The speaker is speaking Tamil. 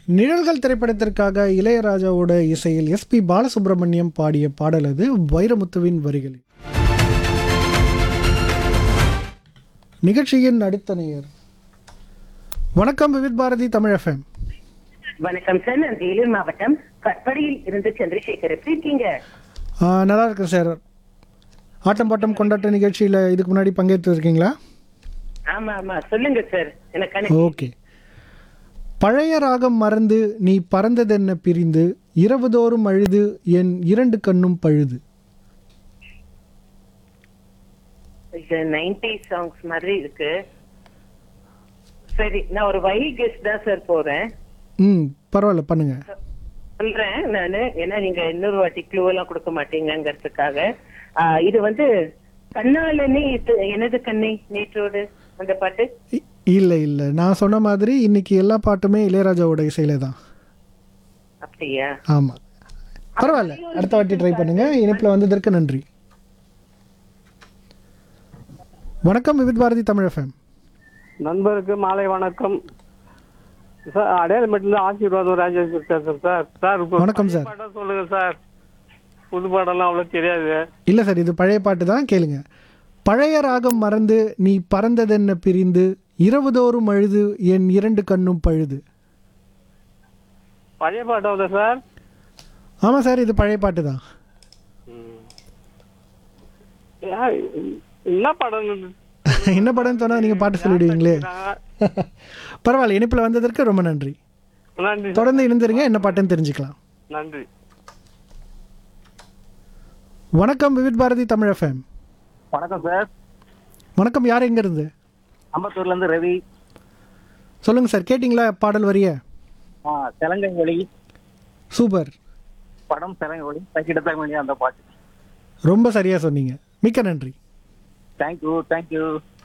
நிழல்கள் திரைப்படத்திற்காக இளையராஜாவோட இசையில் எஸ்பி பாலசுப்ரமணியம் பாடிய பாடல் அது வைரமுத்துவின் வரிகளில் நிகழ்ச்சியின் அடுத்த நேயர் வணக்கம் விவித் பாரதி தமிழ் எஃப்எம் வணக்கம் சார் நான் வேலூர் மாவட்டம் கட்படியில் இருந்து சந்திரசேகர் எப்படி இருக்கீங்க நல்லா இருக்கு சார் ஆட்டம் பாட்டம் கொண்டாட்ட நிகழ்ச்சியில் இதுக்கு முன்னாடி பங்கேற்று இருக்கீங்களா ஆமா ஆமா சொல்லுங்க சார் எனக்கு கணக்கு ஓகே பழைய ராகம் மறந்து நீ பறந்ததென்ன பிரிந்து இரவுதோறும் அழுது என் இரண்டு கண்ணும் பழுது இது நைன்டி சாங்ஸ் மாதிரி இருக்கு சரி நான் ஒரு வை கெஸ்ட் தான் சார் போறேன் ம் பரவாயில்ல பண்ணுங்க சொல்றேன் நானு ஏன்னா நீங்க இன்னொரு வாட்டி க்ளூ எல்லாம் கொடுக்க மாட்டீங்கங்கிறதுக்காக ஆ, இது வந்து கண்ணாலனே இது- எனது கண்ணை நேற்றோடு அந்த பாட்டு இ- இல்லை இல்லை நான் சொன்ன மாதிரி இன்னைக்கு எல்லா பாட்டுமே இளையராஜாவோட இசையில தான் அப்படியா ஆமாம் பரவாயில்ல அடுத்த வாட்டி ட்ரை பண்ணுங்க இணைப்பில் வந்ததற்கு நன்றி வணக்கம் விவித் பாரதி தமிழ் எஃப்எம் நண்பருக்கு மாலை வணக்கம் சார் அடையாளமேட்டில் ஆசீர்வாதம் ராஜேஸ்வர் பேசுறேன் சார் சார் இப்போ வணக்கம் பழைய சார். பாடம் சொல்லுங்க சார் புது பாடம்லாம் அவ்வளோ தெரியாது இல்லை சார் இது பழைய பாட்டு தான் கேளுங்க பழைய ராகம் மறந்து நீ பறந்ததென்ன பிரிந்து இரவுதோறும் அழுது என் இரண்டு கண்ணும் பழுது பழைய பாட்டம் சார் ஆமாம் சார் இது பழைய பாட்டு தான் ஏன், என்ன படம் என்ன படம்னு சொன்னால் நீங்கள் பாட்டு சொல்லிடுவீங்களே பரவாயில்ல இணைப்பில் வந்ததற்கு ரொம்ப நன்றி நன்றி சார். தொடர்ந்து இணைந்திருங்க என்ன பாட்டுன்னு தெரிஞ்சுக்கலாம் நன்றி வணக்கம் விவித் பாரதி தமிழ் எஃப்எம் வணக்கம் சார் வணக்கம் யார் எங்கேருந்து அம்பத்தூர்ல இருந்து ரவி சொல்லுங்கள் சார் கேட்டிங்களா பாடல் வரிய ஆ தெலங்கை ஒளி சூப்பர் படம் தெலங்கை ஒளி தக்கிட்ட அந்த பாட்டு ரொம்ப சரியாக சொன்னீங்க மிக்க நன்றி தேங்க்யூ தேங்க்யூ